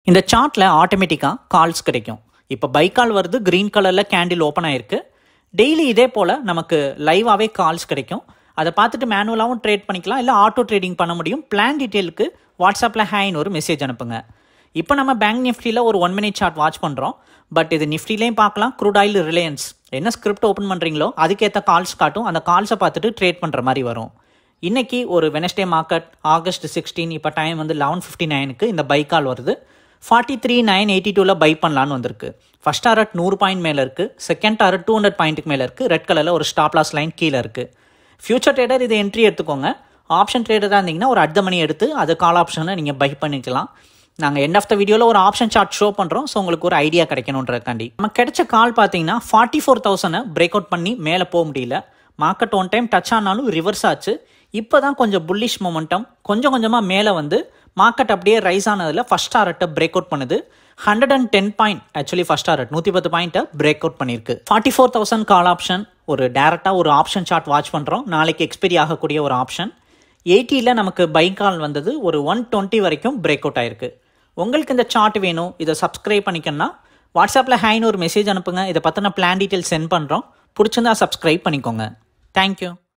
இந்த சார்ட்டில் ஆட்டோமேட்டிக்காக கால்ஸ் கிடைக்கும் இப்போ பை கால் வருது க்ரீன் கலரில் கேண்டில் ஓப்பன் ஆயிருக்கு டெய்லி இதே போல் நமக்கு லைவாகவே கால்ஸ் கிடைக்கும் அதை பார்த்துட்டு மேனுவலாகவும் ட்ரேட் பண்ணிக்கலாம் இல்லை ஆட்டோ ட்ரேடிங் பண்ண முடியும் பிளான் டீட்டெயிலுக்கு வாட்ஸ்அப்பில் ஹேன்னு ஒரு மெசேஜ் அனுப்புங்க இப்போ நம்ம பேங்க் நிஃப்டியில் ஒரு ஒன் மினிட் சார்ட் வாட்ச் பண்ணுறோம் பட் இது நிஃப்டிலையும் பார்க்கலாம் க்ரூட் ஆயில் ரிலையன்ஸ் என்ன ஸ்கிரிப்ட் ஓப்பன் பண்ணுறீங்களோ அதுக்கேற்ற கால்ஸ் காட்டும் அந்த கால்ஸை பார்த்துட்டு ட்ரேட் பண்ணுற மாதிரி வரும் இன்னைக்கு ஒரு வெனஸ்டே மார்க்கெட் ஆகஸ்ட் சிக்ஸ்டீன் இப்போ டைம் வந்து லெவன் ஃபிஃப்டி நைனுக்கு இந்த பை கால் வருது ஃபார்ட்டி த்ரீ நைன் எயிட்டி டூவில் பை பண்ணலான்னு வந்திருக்கு ஃபர்ஸ்ட் டாரட் நூறு பாயிண்ட் மேலே இருக்குது செகண்ட் டாரட் டூ ஹண்ட்ரட் பாயிண்ட்டுக்கு மேலே இருக்குது ரெட் கலரில் ஒரு ஸ்டாப் லாஸ் லைன் கீழே இருக்குது ஃபியூச்சர் ட்ரேடர் இதை என்ட்ரி எடுத்துக்கோங்க ஆப்ஷன் ட்ரேடராக இருந்தீங்கன்னா ஒரு அர்த்த மணி எடுத்து அது கால் ஆப்ஷனை நீங்கள் பை பண்ணிக்கலாம் நாங்கள் எண்ட் ஆஃப் த வீடியோவில் ஒரு ஆப்ஷன் சார்ட் ஷோ பண்ணுறோம் ஸோ உங்களுக்கு ஒரு ஐடியா கிடைக்கணுன்றதுக்காண்டி நமக்கு கிடைச்ச கால் பார்த்தீங்கன்னா ஃபார்ட்டி ஃபோர் தௌசண்டை பிரேக் அவுட் பண்ணி மேலே போக முடியல மார்க்கெட் ஒன் டைம் டச் ஆனாலும் ரிவர்ஸ் ஆச்சு இப்போ தான் கொஞ்சம் புல்லிஷ் மொமெண்டம் கொஞ்சம் கொஞ்சமாக மேலே வந்து மார்க்கெட் அப்படியே ரைஸ் ஆனதில் ஃபஸ்ட் டாரட்டை பிரேக் அவுட் பண்ணுது hundred and ten point actually first target நூற்றி பத்து பாயிண்ட்டை பிரேக் அவுட் பண்ணியிருக்கு forty four thousand call option ஒரு டேரெக்டாக ஒரு ஆப்ஷன் சார்ட் வாட்ச் பண்ணுறோம் நாளைக்கு எக்ஸ்பைரி ஆகக்கூடிய ஒரு ஆப்ஷன் எயிட்டியில் நமக்கு பை கால் வந்தது ஒரு ஒன் டுவெண்ட்டி வரைக்கும் பிரேக் அவுட் ஆயிருக்கு உங்களுக்கு இந்த சார்ட் வேணும் இதை சப்ஸ்கிரைப் பண்ணிக்கணும்னா வாட்ஸ்அப்பில் ஹேன்னு ஒரு மெசேஜ் அனுப்புங்க இதை பற்றின பிளான் டீட்டெயில் சென்ட் பண்ணுறோம் பிடிச்சிருந்தா சப்ஸ்கிரைப் பண்ணிக்கோங்க தேங்க்யூ